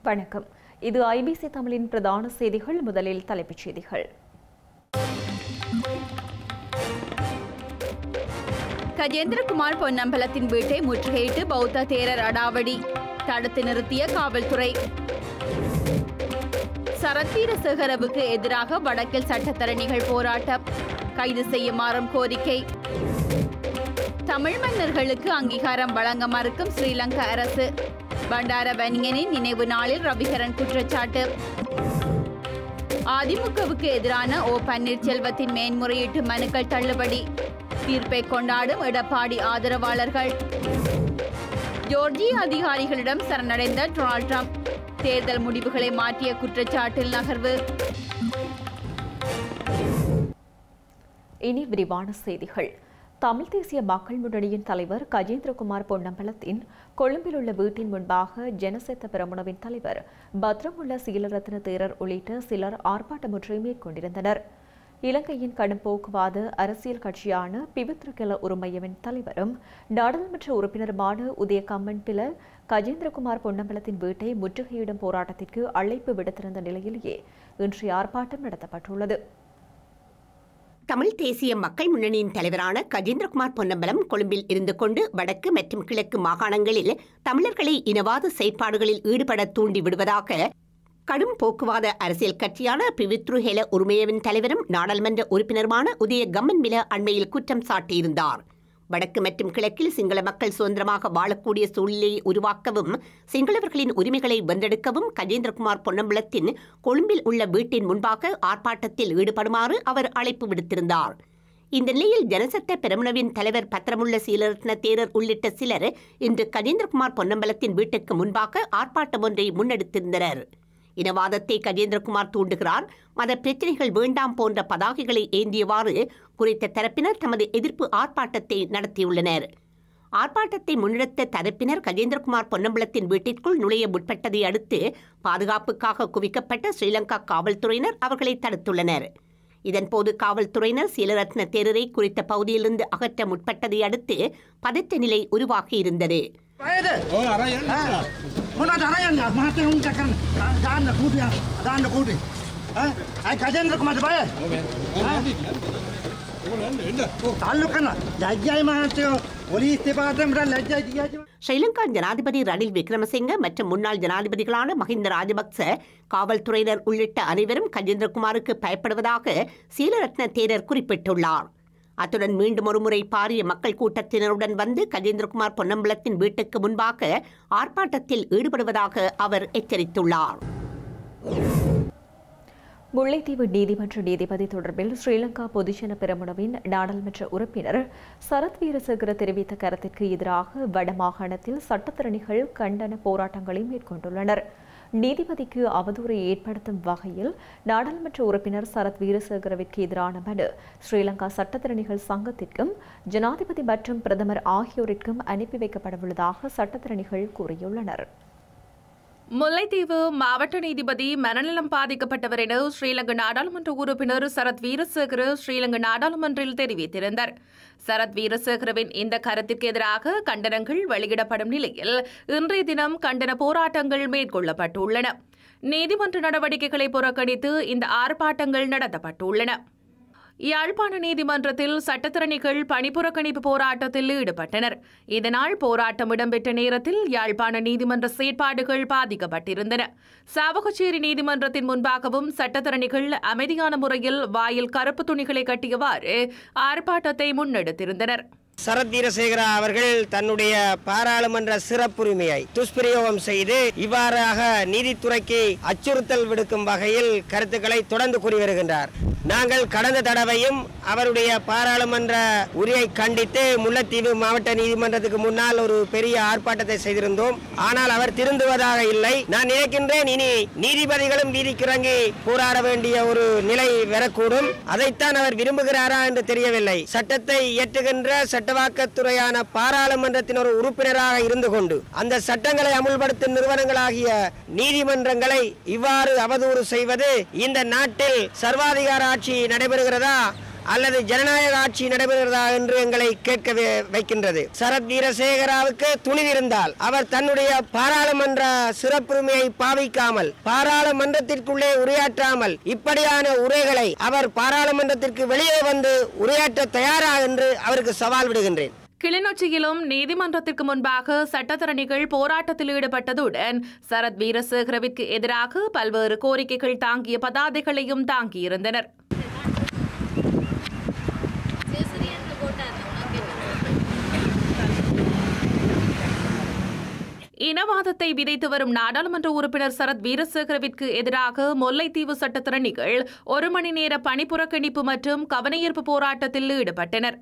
வணக்கம் இது ஐபிசி தமிழின் பிரதான செய்திகள் முதலில் தலைப்புச் செய்திகள் கஜேந்திரகுமார் பொன்னம்பலத்தின் வீட்டை முற்றுகையிட்டு பௌத்த தேரர் அடாவடி தடுத்து நிறுத்திய காவல்துறை சரத்வீர சேகரவுக்கு எதிராக வடக்கில் சட்டத்தரணிகள் போராட்டம் கைது செய்யுமாறும் கோரிக்கை தமிழ் மன்னர்களுக்கு அங்கீகாரம் வழங்க மறுக்கும் ஸ்ரீலங்கா அரசு பண்டார வன்யனின் நினைவு நாளில் ரவிகரன் குற்றச்சாட்டு அதிமுகவுக்கு எதிரான ஓ பன்னீர்செல்வத்தின் மேன்முறையீட்டு மனுக்கள் தள்ளுபடி தீர்ப்பை கொண்டாடும் எடப்பாடி ஆதரவாளர்கள் ஜோர்ஜிய அதிகாரிகளிடம் சரணடைந்த டொனால்ட் ட்ரம்ப் தேர்தல் முடிவுகளை மாற்றிய குற்றச்சாட்டில் நகர்வு இனி விரிவான செய்திகள் தமிழ் தேசிய மக்கள் முன்னணியின் தலைவர் கஜேந்திரகுமார் பொன்னம்பலத்தின் கொழும்பில் உள்ள வீட்டின் முன்பாக ஜனசெத்த பிரமுனவின் தலைவர் பத்ரமுள்ள சீலரத்ன தேரர் உள்ளிட்ட சிலர் ஆர்ப்பாட்டம் ஒன்றை மேற்கொண்டிருந்தனர் இலங்கையின் கடும் போக்குவாத அரசியல் கட்சியான பிவித்ருகெல உரிமையவின் தலைவரும் நாடாளுமன்ற உறுப்பினருமான உதய கம்மன் பில கஜேந்திரகுமார் பொன்னம்பலத்தின் வீட்டை முற்றுகையிடும் போராட்டத்திற்கு அழைப்பு விடுத்திருந்த நிலையிலேயே இன்றைய ஆர்ப்பாட்டம் நடத்தப்பட்டுள்ளது தமிழ் தேசிய மக்கள் முன்னணியின் தலைவரான கஜேந்திரகுமார் பொன்னம்பலம் கொழும்பில் இருந்து கொண்டு வடக்கு மற்றும் கிழக்கு மாகாணங்களில் தமிழர்களை இனவாத செயற்பாடுகளில் ஈடுபட தூண்டி விடுவதாக கடும் போக்குவாத அரசியல் கட்சியான பிவித்ரு ஹெல உரிமையவின் தலைவரும் நாடாளுமன்ற உறுப்பினருமான உதய கம்மன் மில அண்மையில் குற்றம் சாட்டியிருந்தார் வடக்கு மற்றும் கிழக்கில் சிங்கள மக்கள் சுதந்திரமாக வாழக்கூடிய சூழ்நிலையை உருவாக்கவும் சிங்களவர்களின் உரிமைகளை வென்றெடுக்கவும் கஜேந்திரகுமார் பொன்னம்பலத்தின் கொழும்பில் உள்ள வீட்டின் முன்பாக ஆர்ப்பாட்டத்தில் ஈடுபடுமாறு அவர் அழைப்பு விடுத்திருந்தார் இந்த நிலையில் ஜனசத்த பெரமுனவின் தலைவர் பத்திரமுள்ள சீலரத்ன தேரர் உள்ளிட்ட சிலர் இன்று கஜேந்திரகுமார் பொன்னம்பலத்தின் வீட்டுக்கு முன்பாக ஆர்ப்பாட்டம் ஒன்றை முன்னெடுத்திருந்தனர் இனவாதத்தை கஜேந்திரகுமார் தூண்டுகிறார் மத பிரச்சனைகள் வேண்டாம் போன்ற பதாகைகளை ஏந்தியவாறு குறித்த தரப்பினர் தமது எதிர்ப்பு ஆர்ப்பாட்டத்தை நடத்தியுள்ளனர் ஆர்ப்பாட்டத்தை முன்னெடுத்த தரப்பினர் கஜேந்திரகுமார் பொன்னம்பலத்தின் வீட்டிற்குள் நுழைய முற்பட்டதை அடுத்து பாதுகாப்புக்காக குவிக்கப்பட்ட ஸ்ரீலங்கா காவல்துறையினர் அவர்களை தடுத்துள்ளனர் இதன்போது காவல்துறையினர் சீலரத்ன தேரரை குறித்த பகுதியிலிருந்து அகற்ற முற்பட்டதை அடுத்து பதற்ற நிலை உருவாகியிருந்தது Oh, araya na. මොනට අරයන්න මහත්තය උන් චකරන දාන්න කූටිය දාන්න කූටි අයි කජෙන්ද්‍රක මට බය තල්ලු කන්න ජජ්‍යයි මහත්තයෝ ඔලීස් දෙපාතමට ලැජ්ජයි දියාජ ஸ்ரீலங்கா ஜனாதிபதி ரணில் விக்ரமசிங்க மற்றும் முன்னாள் ஜனாதிபதிகளான மஹிந்த ராஜபக்ச காவல்துறையினர் உள்ளிட்ட அனைவரும் கஜேந்திரகுமாருக்கு பயப்படுவதாக சீலரத்ன தேரர் குறிப்பிட்டுள்ளார் அத்துடன் மீண்டும் ஒருமுறை பாரிய மக்கள் கூட்டத்தினருடன் வந்து கஜேந்திரகுமார் பொன்னம்பலத்தின் வீட்டுக்கு முன்பாக ஆர்ப்பாட்டத்தில் ஈடுபடுவதாக அவர் எச்சரித்துள்ளார் முல்லைத்தீவு நீதிமன்ற நீதிபதி தொடர்பில் ஸ்ரீலங்கா பொதுஜன பெரமுனவின் நாடாளுமன்ற உறுப்பினர் சரத் வீரசேகர தெரிவித்த கருத்திற்கு எதிராக வடமாகாணத்தில் சட்டத்திறனிகள் கண்டன போராட்டங்களை மேற்கொண்டுள்ளனர் நீதிபதிக்கு அவதூறை ஏற்படுத்தும் வகையில் நாடாளுமன்ற உறுப்பினர் சரத் வீரசேகரவிற்கு எதிரான மனு ஸ்ரீலங்கா சட்டத்திறனிகள் சங்கத்திற்கும் ஜனாதிபதி மற்றும் பிரதமர் ஆகியோருக்கும் அனுப்பி வைக்கப்படவுள்ளதாக சட்டத்திறனிகள் கூறியுள்ளனர் முல்லைத்தீவு மாவட்ட நீதிபதி மனநலம் பாதிக்கப்பட்டவர் என ஸ்ரீலங்கா நாடாளுமன்ற உறுப்பினர் சரத் வீரசேகர ஸ்ரீலங்கா நாடாளுமன்றில் தெரிவித்திருந்தார் சரத் வீரசேகரவின் இந்த கருத்திற்கு எதிராக கண்டனங்கள் வெளியிடப்படும் நிலையில் இன்றைய தினம் கண்டன போராட்டங்கள் மேற்கொள்ளப்பட்டுள்ளன நீதிமன்ற நடவடிக்கைகளை புறக்கணித்து இந்த ஆர்ப்பாட்டங்கள் நடத்தப்பட்டுள்ளன யாழ்ப்பாண நீதிமன்றத்தில் சட்டத்திறனிகள் பணிப்புறக்கணிப்பு போராட்டத்தில் ஈடுபட்டனர் இதனால் போராட்டம் இடம்பெற்ற நேரத்தில் யாழ்ப்பாண நீதிமன்ற செயற்பாடுகள் பாதிக்கப்பட்டிருந்தன சாவகச்சேரி நீதிமன்றத்தின் முன்பாகவும் சட்டத்திறனிகள் அமைதியான முறையில் வாயில் கருப்பு துணிகளை கட்டியவாறு ஆர்ப்பாட்டத்தை முன்னெடுத்திருந்தனர் சரத் வீரசேகரா அவர்கள் தன்னுடைய பாராளுமன்ற சிறப்புரிமையை துஷ்பிரயோகம் செய்து இவ்வாறாக நீதித்துறைக்கு அச்சுறுத்தல் விடுக்கும் வகையில் கருத்துக்களை தொடர்ந்து கூறி வருகின்றார் நாங்கள் கடந்த தடவையும் அவருடைய பாராளுமன்ற உரையை கண்டித்து முல்லைத்தீவு மாவட்ட நீதிமன்றத்துக்கு முன்னால் ஒரு பெரிய ஆர்ப்பாட்டத்தை செய்திருந்தோம் ஆனால் அவர் திருந்துவதாக இல்லை நான் நினைக்கின்றேன் இனி நீதிபதிகளும் வீதிக்கிறங்கி போராட வேண்டிய ஒரு நிலை வரக்கூடும் அதைத்தான் அவர் விரும்புகிறாரா என்று தெரியவில்லை சட்டத்தை இயற்றுகின்ற சட்டவாக்கத்துறையான பாராளுமன்றத்தின் ஒரு உறுப்பினராக இருந்து கொண்டு அந்த சட்டங்களை அமுல்படுத்தும் நிறுவனங்களாகிய நீதிமன்றங்களை இவ்வாறு அவதூறு செய்வது இந்த நாட்டில் சர்வாதிகார ஆட்சி நடைபெறுகிறதா அல்லது ஜனநாயக ஆட்சி நடைபெறுகிறதா என்று எங்களை கேட்க வை- வைக்கின்றது சரத் வீரசேகராவுக்கு துணிவிருந்தால் அவர் தன்னுடைய பாராளுமன்ற சிறப்புரிமையை பாவிக்காமல் பாராளுமன்றத்திற்குள்ளே உரையாற்றாமல் இப்படியான உரைகளை அவர் பாராளுமன்றத்திற்கு வெளியே வந்து உரையாற்ற தயாரா என்று அவருக்கு சவால் விடுகின்றேன் கிளிநொச்சியிலும் நீதிமன்றத்திற்கு முன்பாக சட்டத்தரணிகள் போராட்டத்தில் ஈடுபட்டதுடன் சரத் வீரசேகரவிற்கு எதிராக பல்வேறு கோரிக்கைகள் தாங்கிய பதாதைகளையும் தாங்கியிருந்தனர் இனவாதத்தை விதைத்து வரும் நாடாளுமன்ற உறுப்பினர் சரத் வீரசேகரவிற்கு எதிராக முல்லைத்தீவு சட்டத்திறனிகள் ஒரு மணி நேர பணிப்புறக்கணிப்பு மற்றும் கவனஈர்ப்பு போராட்டத்தில் ஈடுபட்டனர்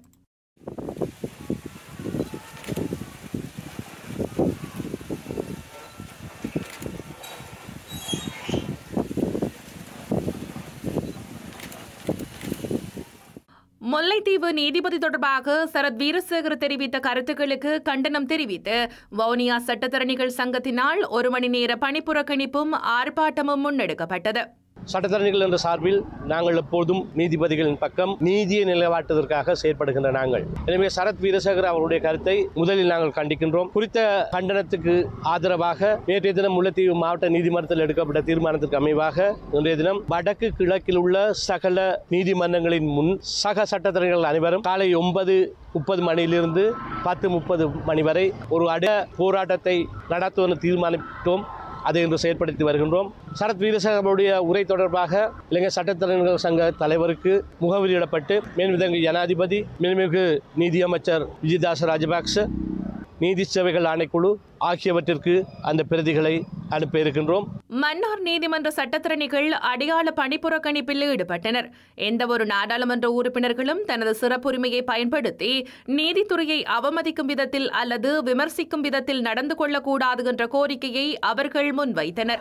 முல்லைத்தீவு நீதிபதி தொடர்பாக சரத் வீரசேகர் தெரிவித்த கருத்துக்களுக்கு கண்டனம் தெரிவித்து வவுனியா சட்டத்தரணிகள் சங்கத்தினால் ஒரு மணி நேர பணிப்புறக்கணிப்பும் ஆர்ப்பாட்டமும் முன்னெடுக்கப்பட்டது சட்டத்தரணிகள் என்ற சார்பில் நாங்கள் எப்போதும் நீதிபதிகளின் பக்கம் நீதியை நிலைநாட்டுவதற்காக செயற்படுகின்ற நாங்கள் எனவே சரத் வீரசேகர் அவருடைய கருத்தை முதலில் நாங்கள் கண்டிக்கின்றோம் குறித்த கண்டனத்துக்கு ஆதரவாக நேற்றைய தினம் முல்லைத்தீவு மாவட்ட நீதிமன்றத்தில் எடுக்கப்பட்ட தீர்மானத்திற்கு அமைவாக இன்றைய தினம் வடக்கு கிழக்கில் உள்ள சகல நீதிமன்றங்களின் முன் சக சட்டத்தரணிகள் அனைவரும் காலை ஒன்பது முப்பது மணியிலிருந்து பத்து முப்பது மணி வரை ஒரு அட போராட்டத்தை நடத்துவதென தீர்மானித்தோம் அதை இன்று செயற்படுத்தி வருகின்றோம் சரத் வீரசேகரனுடைய உரை தொடர்பாக இலங்கை சட்டத்தரணிகள் சங்க தலைவருக்கு முகவரியிடப்பட்டு மேன்மிதங்கு ஜனாதிபதி மேன்மிகு நீதியமைச்சர் விஜயதாச ராஜபக்ச நீதி சேவைகள் ஆணைக்குழு ஆகியவற்றிற்கு அந்த பிரதிகளை அனுப்ப இருக்கின்றோம் மன்னார் நீதிமன்ற சட்டத்திறனிகள் அடையாள பணிப்புறக்கணிப்பில் ஈடுபட்டனர் எந்தவொரு நாடாளுமன்ற உறுப்பினர்களும் தனது சிறப்புரிமையை பயன்படுத்தி நீதித்துறையை அவமதிக்கும் விதத்தில் அல்லது விமர்சிக்கும் விதத்தில் நடந்து கொள்ளக்கூடாது என்ற கோரிக்கையை அவர்கள் முன்வைத்தனர்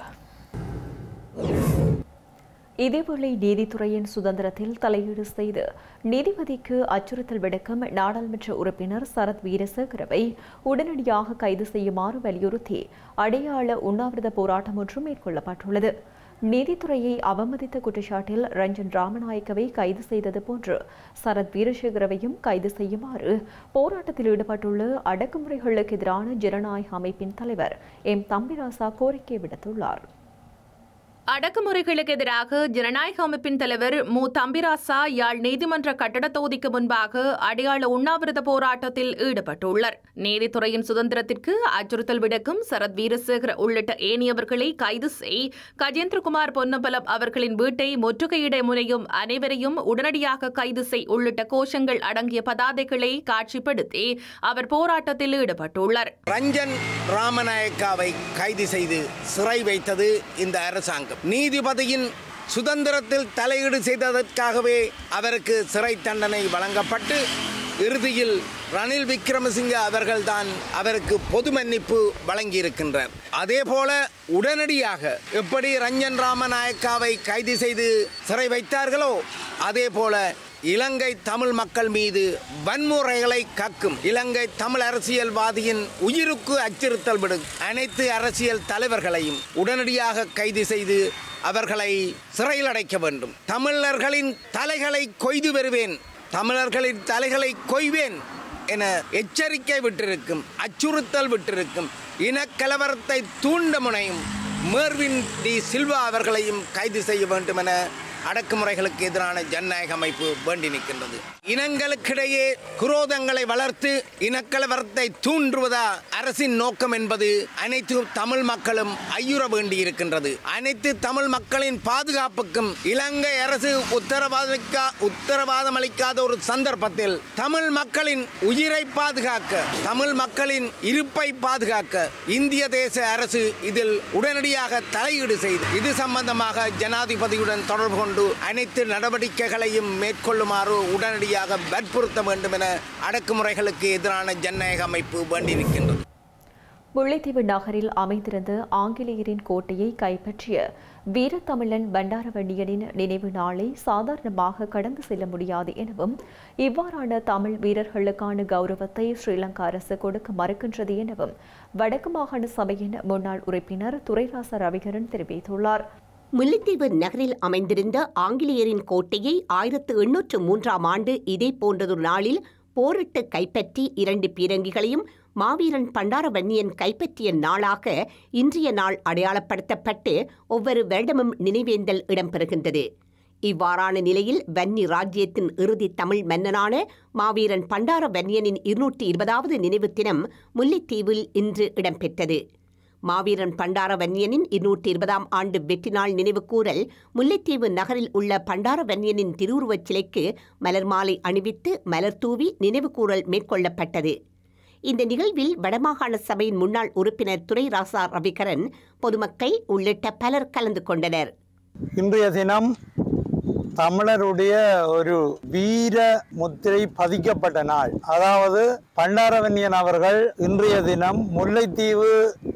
இதேவேளை நீதித்துறையின் சுதந்திரத்தில் தலையீடு செய்து நீதிபதிக்கு அச்சுறுத்தல் விடுக்கும் நாடாளுமன்ற உறுப்பினர் சரத் வீரசேகரவை உடனடியாக கைது செய்யுமாறு வலியுறுத்தி அடையாள உண்ணாவிரத போராட்டம் ஒன்று மேற்கொள்ளப்பட்டுள்ளது நீதித்துறையை அவமதித்த குற்றச்சாட்டில் ரஞ்சன் ராமநாயக்கவை கைது செய்தது போன்று சரத் வீரசேகரவையும் கைது செய்யுமாறு போராட்டத்தில் ஈடுபட்டுள்ள அடக்குமுறைகளுக்கு எதிரான ஜனநாயக அமைப்பின் தலைவர் எம் தம்பிராசா கோரிக்கை விடுத்துள்ளார் அடக்குமுறைகளுக்கு எதிராக ஜனநாயக அமைப்பின் தலைவர் மு தம்பிராசா யாழ் நீதிமன்ற கட்டட தொகுதிக்கு முன்பாக அடையாள உண்ணாவிரத போராட்டத்தில் ஈடுபட்டுள்ளார் நீதித்துறையின் சுதந்திரத்திற்கு அச்சுறுத்தல் விடுக்கும் சரத் வீரசேகர உள்ளிட்ட ஏனையவர்களை கைது செய் கஜேந்திரகுமார் பொன்னம்பலம் அவர்களின் வீட்டை முற்றுகையிட முனையும் அனைவரையும் உடனடியாக கைது செய் உள்ளிட்ட கோஷங்கள் அடங்கிய பதாதைகளை காட்சிப்படுத்தி அவர் போராட்டத்தில் ஈடுபட்டுள்ளார் ரஞ்சன் ராமநாயக்காவை கைது செய்து சிறை வைத்தது இந்த அரசாங்கம் நீதிபதியின் சுதந்திரத்தில் தலையீடு செய்ததற்காகவே அவருக்கு சிறை தண்டனை வழங்கப்பட்டு இறுதியில் ரணில் விக்ரமசிங்க அவர்கள்தான் அவருக்கு பொது மன்னிப்பு வழங்கியிருக்கின்றார் அதே போல உடனடியாக எப்படி ரஞ்சன் ராமநாயக்காவை கைது செய்து சிறை வைத்தார்களோ அதே போல இலங்கை தமிழ் மக்கள் மீது வன்முறைகளை கக்கும் இலங்கை தமிழ் அரசியல்வாதியின் உயிருக்கு அச்சுறுத்தல் விடும் அனைத்து அரசியல் தலைவர்களையும் உடனடியாக கைது செய்து அவர்களை சிறையில் அடைக்க வேண்டும் தமிழர்களின் தலைகளை கொய்து வருவேன் தமிழர்களின் தலைகளை கொய்வேன் என எச்சரிக்கை விட்டிருக்கும் அச்சுறுத்தல் விட்டிருக்கும் இனக்கலவரத்தை தூண்ட முனையும் மேர்வின் டி சில்வா அவர்களையும் கைது செய்ய வேண்டும் என அடக்குமுறைகளுக்கு எதிரான ஜனநாயக அமைப்பு வேண்டி நிற்கின்றது இனங்களுக்கிடையே குரோதங்களை வளர்த்து இனக்கலவரத்தை தூண்டுவதா அரசின் நோக்கம் என்பது அனைத்து தமிழ் மக்களும் ஐயுற வேண்டி இருக்கின்றது அனைத்து தமிழ் மக்களின் பாதுகாப்புக்கும் இலங்கை அரசு உத்தரவாதிக்கா உத்தரவாதம் அளிக்காத ஒரு சந்தர்ப்பத்தில் தமிழ் மக்களின் உயிரை பாதுகாக்க தமிழ் மக்களின் இருப்பை பாதுகாக்க இந்திய தேச அரசு இதில் உடனடியாக தலையீடு செய்து இது சம்பந்தமாக ஜனாதிபதியுடன் தொடர்பு கொண்டு அனைத்து நடவடிக்கைகளையும் மேற்கொள்ளுமாறு உடனடியாக வற்புறுத்த வேண்டும் என அடக்குமுறைகளுக்கு எதிரான ஜனநாயக அமைப்பு வேண்டியிருக்கின்றது முல்லைத்தீவு நகரில் அமைந்திருந்த ஆங்கிலேயரின் கோட்டையை கைப்பற்றிய வீரத்தமிழன் பண்டாரவண்டியனின் நினைவு நாளை சாதாரணமாக கடந்து செல்ல முடியாது எனவும் இவ்வாறான தமிழ் வீரர்களுக்கான கௌரவத்தை ஸ்ரீலங்கா அரசு கொடுக்க மறுக்கின்றது எனவும் வடக்கு மாகாண சபையின் முன்னாள் உறுப்பினர் துரைராச ரவிகரன் தெரிவித்துள்ளார் முல்லைத்தீவு நகரில் அமைந்திருந்த ஆங்கிலேயரின் கோட்டையை ஆயிரத்து எண்ணூற்று மூன்றாம் ஆண்டு இதே போன்றதொரு நாளில் போரிட்டு கைப்பற்றி இரண்டு பீரங்கிகளையும் மாவீரன் பண்டாரவன்னியன் கைப்பற்றிய நாளாக இன்றைய நாள் அடையாளப்படுத்தப்பட்டு ஒவ்வொரு வருடமும் நினைவேந்தல் இடம்பெறுகின்றது இவ்வாறான நிலையில் வன்னி ராஜ்யத்தின் இறுதி தமிழ் மன்னனான மாவீரன் பண்டார வன்னியனின் இருநூற்றி இருபதாவது நினைவு தினம் முல்லைத்தீவில் இன்று இடம்பெற்றது மாவீரன் பண்டார வன்னியனின் இருநூற்றி இருபதாம் ஆண்டு வெற்றி நாள் நினைவு கூறல் முல்லைத்தீவு நகரில் உள்ள பண்டார வன்னியனின் திருவுருவச் சிலைக்கு மலர் மாலை அணிவித்து மலர் தூவி நினைவு கூறல் மேற்கொள்ளப்பட்டது இந்த நிகழ்வில் வடமாகாண சபையின் முன்னாள் உறுப்பினர் துரைராசா ரவிகரன் பொதுமக்கள் உள்ளிட்ட பலர் கலந்து கொண்டனர் இன்றைய தினம் தமிழருடைய ஒரு வீர முத்திரை பதிக்கப்பட்ட நாள் அதாவது பண்டாரவன்னியன் அவர்கள் இன்றைய தினம் முல்லைத்தீவு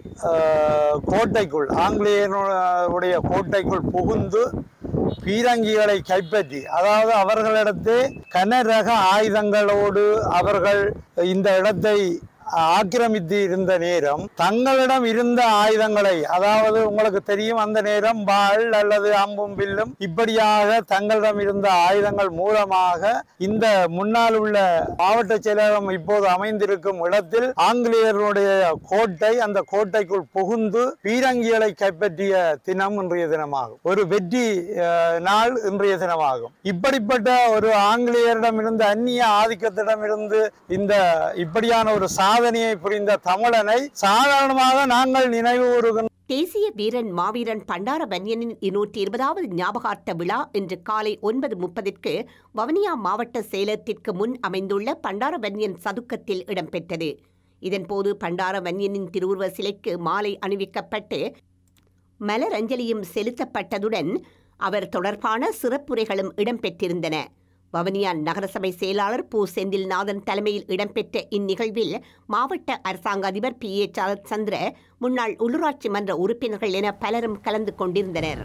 ஆஹ், கோட்டைக்குள் ஆங்கிலேயனுடைய கோட்டைக்குள் புகுந்து பீரங்கிகளை கைப்பற்றி அதாவது அவர்களிடத்தே கனரக ஆயுதங்களோடு அவர்கள் இந்த இடத்தை ஆக்கிரமித்து இருந்த நேரம் தங்களிடம் இருந்த ஆயுதங்களை அதாவது உங்களுக்கு தெரியும் அந்த நேரம் வாள் அல்லது அம்பும் வில்லும் இப்படியாக தங்களிடம் இருந்த ஆயுதங்கள் மூலமாக இந்த முன்னால் உள்ள மாவட்ட செயலகம் இப்போது அமைந்திருக்கும் இடத்தில் ஆங்கிலேயருடைய கோட்டை அந்த கோட்டைக்குள் புகுந்து பீரங்கிகளை கைப்பற்றிய தினம் இன்றைய தினமாகும் ஒரு வெற்றி அஹ், நாள் இன்றைய தினமாகும் இப்படிப்பட்ட ஒரு ஆங்கிலேயரிடமிருந்து அந்நிய ஆதிக்கத்திடமிருந்து இந்த இப்படியான ஒரு சாதனையை புரிந்த தமிழனை சாதாரணமாக நாங்கள் நினைவு கூறுகின்ற தேசிய வீரன் மாவீரன் பண்டார வன்னியனின் இருநூற்றி இருபதாவது ஞாபகார்த்த விழா இன்று காலை ஒன்பது முப்பதிற்கு வவுனியா மாவட்ட செயலகத்திற்கு முன் அமைந்துள்ள பண்டார வன்னியன் சதுக்கத்தில் இடம்பெற்றது இதன்போது பண்டார வன்னியனின் திருவுருவ சிலைக்கு மாலை அணிவிக்கப்பட்டு மலர் அஞ்சலியும் செலுத்தப்பட்டதுடன் அவர் தொடர்பான சிறப்புரைகளும் இடம்பெற்றிருந்தன வவுனியா நகரசபை செயலாளர் பூ செந்தில்நாதன் தலைமையில் இடம்பெற்ற இந்நிகழ்வில் மாவட்ட அரசாங்க அதிபர் பி ஏ சந்திர முன்னாள் உள்ளூராட்சி மன்ற உறுப்பினர்கள் என பலரும் கலந்து கொண்டிருந்தனர்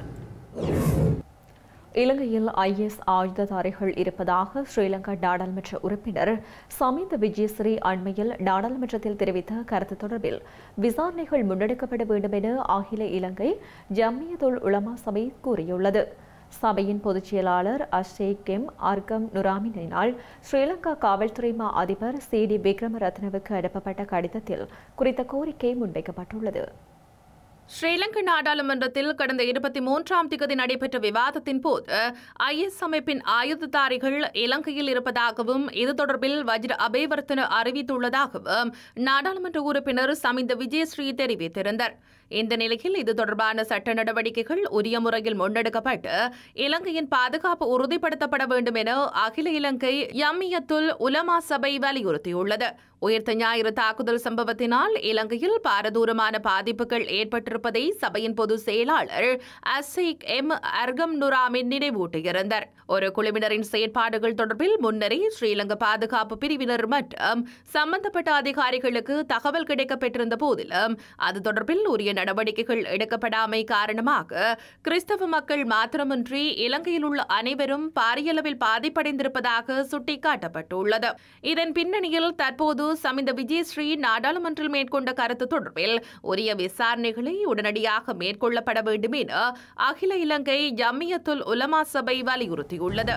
இலங்கையில் ஐஎஸ் ஆயுததாரிகள் இருப்பதாக ஸ்ரீலங்கா நாடாளுமன்ற உறுப்பினர் சமிந்த விஜயஸ்ரீ அண்மையில் நாடாளுமன்றத்தில் தெரிவித்த கருத்து தொடர்பில் விசாரணைகள் முன்னெடுக்கப்பட வேண்டும் என அகில இலங்கை ஜம்மியதுல் உலமா சபை கூறியுள்ளது சபையின் பொதுச் செயலாளர் அஷேக் எம் அர்கம் நுராமினால் ஸ்ரீலங்கா காவல்துறை மா அதிபர் சி டி விக்ரமரத்னவுக்கு அனுப்பப்பட்ட கடிதத்தில் குறித்த கோரிக்கை முன்வைக்கப்பட்டுள்ளது ஸ்ரீலங்கா நாடாளுமன்றத்தில் கடந்த இருபத்தி மூன்றாம் திகதி நடைபெற்ற விவாதத்தின் போது ஐஎஸ் அமைப்பின் ஆயுததாரிகள் இலங்கையில் இருப்பதாகவும் இது தொடர்பில் வஜ்ர அபேவர்த்தன அறிவித்துள்ளதாகவும் நாடாளுமன்ற உறுப்பினர் சமிந்த விஜயஸ்ரீ தெரிவித்திருந்தார் இந்த நிலையில் இது தொடர்பான சட்ட நடவடிக்கைகள் உரிய முறையில் முன்னெடுக்கப்பட்டு இலங்கையின் பாதுகாப்பு உறுதிப்படுத்தப்பட வேண்டும் என அகில இலங்கை யம்மியத்துல் உலமா சபை வலியுறுத்தியுள்ளது உயிர்த்த ஞாயிறு தாக்குதல் சம்பவத்தினால் இலங்கையில் பாரதூரமான பாதிப்புகள் ஏற்பட்டிருப்பதை சபையின் பொதுச் செயலாளர் அசைக் எம் அர்கம் நுராமின் நினைவூட்டியிருந்தார் ஒரு குழுவினரின் செயற்பாடுகள் தொடர்பில் முன்னரே ஸ்ரீலங்கா பாதுகாப்பு பிரிவினர் மற்றும் சம்பந்தப்பட்ட அதிகாரிகளுக்கு தகவல் கிடைக்கப்பெற்றிருந்த போதிலும் அது தொடர்பில் உரிய நடவடிக்கைகள் எடுக்கப்படாமை காரணமாக கிறிஸ்தவ மக்கள் மாத்திரமின்றி இலங்கையில் உள்ள அனைவரும் பாரியளவில் பாதிப்படைந்திருப்பதாக சுட்டிக்காட்டப்பட்டுள்ளது இதன் பின்னணியில் தற்போது சமிந்த விஜயஸ்ரீ நாடாளுமன்றில் மேற்கொண்ட கருத்து தொடர்பில் உரிய விசாரணைகளை உடனடியாக மேற்கொள்ளப்பட வேண்டும் என அகில இலங்கை ஜம்மியத்துல் உலமா சபை வலியுறுத்தியுள்ளது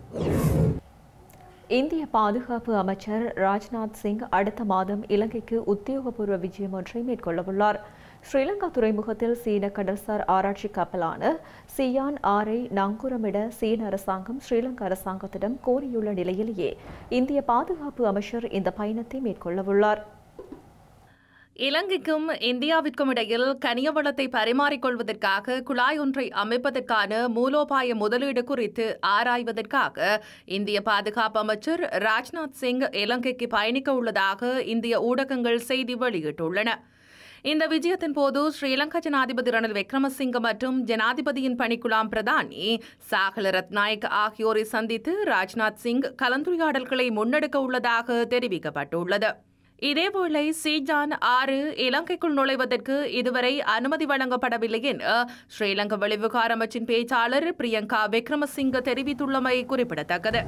இந்திய பாதுகாப்பு அமைச்சர் ராஜ்நாத் சிங் அடுத்த மாதம் இலங்கைக்கு உத்தியோகபூர்வ விஜயம் ஒன்றை மேற்கொள்ளவுள்ளார் ஸ்ரீலங்கா துறைமுகத்தில் சீன கடல்சார் ஆராய்ச்சி கப்பலான சியான் ஆரை நங்கூரமிட சீன அரசாங்கம் ஸ்ரீலங்கா அரசாங்கத்திடம் கோரியுள்ள நிலையிலேயே இந்திய பாதுகாப்பு அமைச்சர் இந்த பயணத்தை மேற்கொள்ளவுள்ளார் இலங்கைக்கும் இந்தியாவிற்கும் இடையில் கனிய வளத்தை பரிமாறிக்கொள்வதற்காக குழாய் ஒன்றை அமைப்பதற்கான மூலோபாய முதலீடு குறித்து ஆராய்வதற்காக இந்திய பாதுகாப்பு அமைச்சர் ராஜ்நாத் சிங் இலங்கைக்கு பயணிக்க உள்ளதாக இந்திய ஊடகங்கள் செய்தி வெளியிட்டுள்ளன இந்த விஜயத்தின் போது ஸ்ரீலங்கா ஜனாதிபதி ரணில் விக்ரமசிங்க மற்றும் ஜனாதிபதியின் பணிக்குழாம் பிரதானி சாகல ரத்நாயக் ஆகியோரை சந்தித்து ராஜ்நாத் சிங் கலந்துரையாடல்களை முன்னெடுக்க உள்ளதாக தெரிவிக்கப்பட்டுள்ளது இதேவேளை சீஜான் ஆறு இலங்கைக்குள் நுழைவதற்கு இதுவரை அனுமதி வழங்கப்படவில்லை என ஸ்ரீலங்கா வெளிவிவகார அமைச்சின் பேச்சாளர் பிரியங்கா விக்ரமசிங்க தெரிவித்துள்ளமை குறிப்பிடத்தக்கது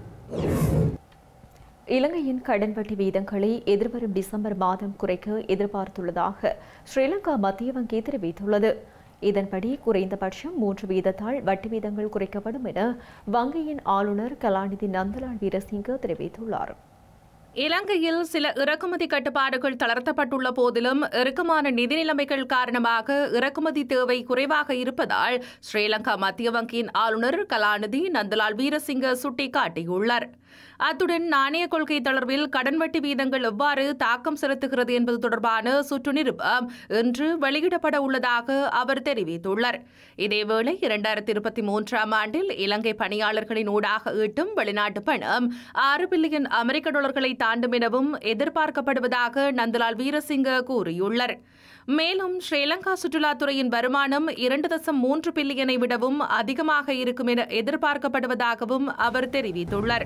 இலங்கையின் கடன் வட்டி வீதங்களை எதிர்வரும் டிசம்பர் மாதம் குறைக்க எதிர்பார்த்துள்ளதாக ஸ்ரீலங்கா மத்திய வங்கி தெரிவித்துள்ளது இதன்படி குறைந்தபட்சம் மூன்று வீதத்தால் வட்டி வீதங்கள் குறைக்கப்படும் என வங்கியின் ஆளுநர் கலாநிதி நந்தலால் வீரசிங்க தெரிவித்துள்ளார் இலங்கையில் சில இறக்குமதி கட்டுப்பாடுகள் தளர்த்தப்பட்டுள்ள போதிலும் இறுக்கமான நிதி நிலைமைகள் காரணமாக இறக்குமதி தேவை குறைவாக இருப்பதால் ஸ்ரீலங்கா மத்திய வங்கியின் ஆளுநர் கலாநிதி நந்தலால் வீரசிங்க சுட்டிக்காட்டியுள்ளார் அத்துடன் நாணய கொள்கை தளர்வில் கடன் வட்டி வீதங்கள் எவ்வாறு தாக்கம் செலுத்துகிறது என்பது தொடர்பான சுற்று நிருபம் இன்று வெளியிடப்பட உள்ளதாக அவர் தெரிவித்துள்ளார் இதேவேளை இரண்டாயிரத்தி இருபத்தி மூன்றாம் ஆண்டில் இலங்கை பணியாளர்களின் ஊடாக ஈட்டும் வெளிநாட்டு பணம் ஆறு பில்லியன் அமெரிக்க டாலர்களை தாண்டும் எனவும் எதிர்பார்க்கப்படுவதாக நந்தலால் வீரசிங்க கூறியுள்ளார் மேலும் ஸ்ரீலங்கா சுற்றுலாத்துறையின் வருமானம் இரண்டு தசம் மூன்று பில்லியனை விடவும் அதிகமாக இருக்கும் என எதிர்பார்க்கப்படுவதாகவும் அவர் தெரிவித்துள்ளார்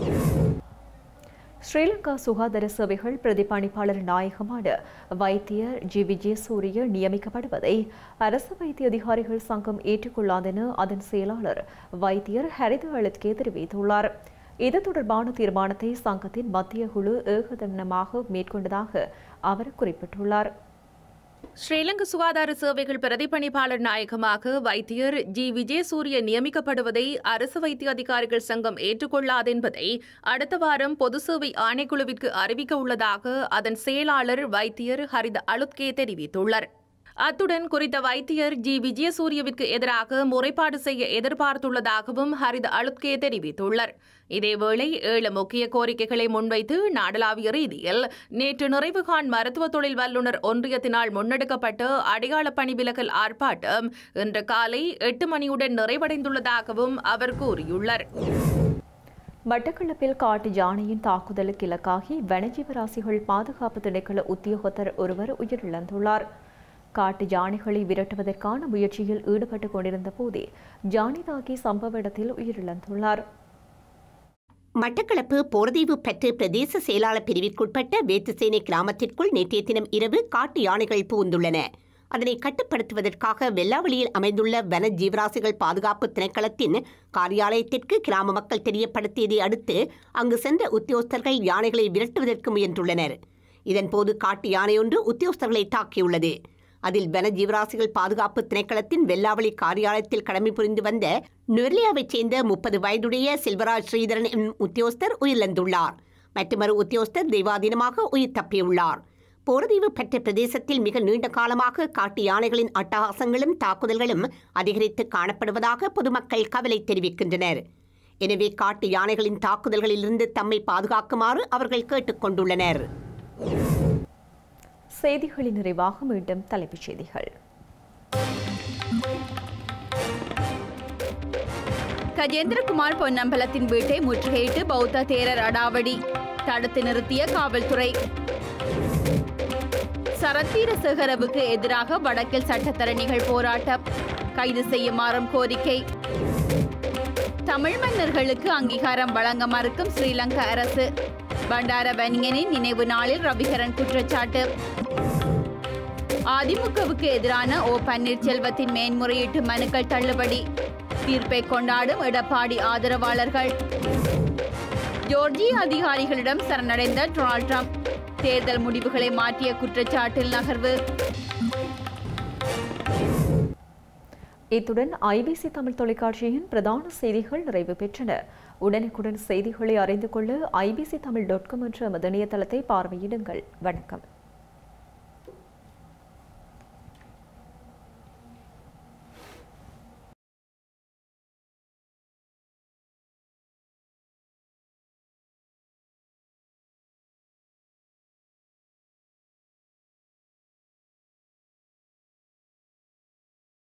ஸ்ரீலங்கா சுகாதார சேவைகள் பிரதிபலிப்பாளர் நாயகமான வைத்தியர் ஜி விஜயசூரிய நியமிக்கப்படுவதை அரசு வைத்திய அதிகாரிகள் சங்கம் ஏற்றுக்கொள்ளாதென அதன் செயலாளர் வைத்தியர் ஹரித அழுத்கே தெரிவித்துள்ளார் இது தொடர்பான தீர்மானத்தை சங்கத்தின் மத்திய குழு ஏகதனமாக மேற்கொண்டதாக அவர் குறிப்பிட்டுள்ளார் ஸ்ரீலங்கா சுகாதார சேவைகள் பிரதிபலிப்பாளர் நாயகமாக வைத்தியர் ஜி விஜயசூரிய நியமிக்கப்படுவதை அரசு வைத்திய அதிகாரிகள் சங்கம் ஏற்றுக்கொள்ளாது என்பதை அடுத்த வாரம் பொது சேவை ஆணைக்குழுவிற்கு அறிவிக்க உள்ளதாக அதன் செயலாளர் வைத்தியர் ஹரித அலுத்கே தெரிவித்துள்ளார் அத்துடன் குறித்த வைத்தியர் ஜி விஜயசூரியவிற்கு எதிராக முறைப்பாடு செய்ய எதிர்பார்த்துள்ளதாகவும் ஹரித அலுத்கே தெரிவித்துள்ளார் இதேவேளை ஏழு முக்கிய கோரிக்கைகளை முன்வைத்து நாடளாவிய ரீதியில் நேற்று நிறைவுகாண் மருத்துவ தொழில் வல்லுநர் ஒன்றியத்தினால் முன்னெடுக்கப்பட்ட அடையாள பணி விலகல் ஆர்ப்பாட்டம் இன்று காலை எட்டு மணியுடன் நிறைவடைந்துள்ளதாகவும் அவர் கூறியுள்ளார் மட்டக்களப்பில் காட்டு யானையின் தாக்குதலுக்கு இலக்காகி வனஜீவராசிகள் பாதுகாப்பு திணைக்கள உத்தியோகத்தர் ஒருவர் உயிரிழந்துள்ளார் காட்டு யானைகளை விரட்டுவதற்கான முயற்சியில் ஈடுபட்டுக் கொண்டிருந்த போதே யானை தாக்கி சம்பவ இடத்தில் உயிரிழந்துள்ளார் மட்டக்களப்பு போர்தீவு பற்று பிரதேச செயலாளர் பிரிவிற்குட்பட்ட வேத்துசேனை கிராமத்திற்குள் நேற்றைய தினம் இரவு காட்டு யானைகள் புகுந்துள்ளன அதனை கட்டுப்படுத்துவதற்காக வெள்ளாவளியில் அமைந்துள்ள வன ஜீவராசிகள் பாதுகாப்பு திணைக்களத்தின் காரியாலயத்திற்கு கிராம மக்கள் தெரியப்படுத்தியதை அடுத்து அங்கு சென்ற உத்தியோகஸ்தர்கள் யானைகளை விரட்டுவதற்கு முயன்றுள்ளனர் இதன்போது காட்டு யானையொன்று உத்தியோகஸ்தர்களை தாக்கியுள்ளது அதில் வன ஜீவராசிகள் பாதுகாப்பு திணைக்களத்தின் வெள்ளாவளி காரியாலயத்தில் கடமை புரிந்து வந்த நுவர்லியாவைச் சேர்ந்த முப்பது வயதுடைய செல்வராஜ் ஸ்ரீதரன் என்னும் உத்தியோகஸ்தர் உயிரிழந்துள்ளார் மற்றொரு உத்தியோகஸ்தர் தெய்வாதீனமாக உயிர் தப்பியுள்ளார் போர்தீவு பெற்ற பிரதேசத்தில் மிக நீண்ட காலமாக காட்டு யானைகளின் அட்டகாசங்களும் தாக்குதல்களும் அதிகரித்து காணப்படுவதாக பொதுமக்கள் கவலை தெரிவிக்கின்றனர் எனவே காட்டு யானைகளின் தாக்குதல்களிலிருந்து தம்மை பாதுகாக்குமாறு அவர்கள் கேட்டுக்கொண்டுள்ளனர் செய்திகளின் நிறைவாக மீண்டும் தலைப்புச் செய்திகள் கஜேந்திரகுமார் பொன்னம்பலத்தின் வீட்டை முற்றுகையிட்டு பௌத்த தேரர் அடாவடி தடுத்து நிறுத்திய காவல்துறை சரத்வீர சேகரவுக்கு எதிராக வடக்கில் சட்டத்தரணிகள் போராட்டம் கைது செய்யுமாறும் கோரிக்கை தமிழ் மன்னர்களுக்கு அங்கீகாரம் வழங்க மறுக்கும் ஸ்ரீலங்கா அரசு பண்டார வன்யனின் நினைவு நாளில் ரவிகரன் குற்றச்சாட்டு அதிமுகவுக்கு எதிரான ஓ பன்னீர்செல்வத்தின் மேன்முறையீட்டு மனுக்கள் தள்ளுபடி தீர்ப்பை கொண்டாடும் எடப்பாடி ஆதரவாளர்கள் ஜோர்ஜிய அதிகாரிகளிடம் சரணடைந்த டொனால்ட் ட்ரம்ப் தேர்தல் முடிவுகளை மாற்றிய குற்றச்சாட்டில் நகர்வு இத்துடன் ஐபிசி தமிழ் தொலைக்காட்சியின் பிரதான செய்திகள் நிறைவு பெற்றன உடனுக்குடன் செய்திகளை அறிந்து கொள்ள ஐபிசி தமிழ் டாட் காம் என்ற எமது இணையதளத்தை பார்வையிடுங்கள் வணக்கம்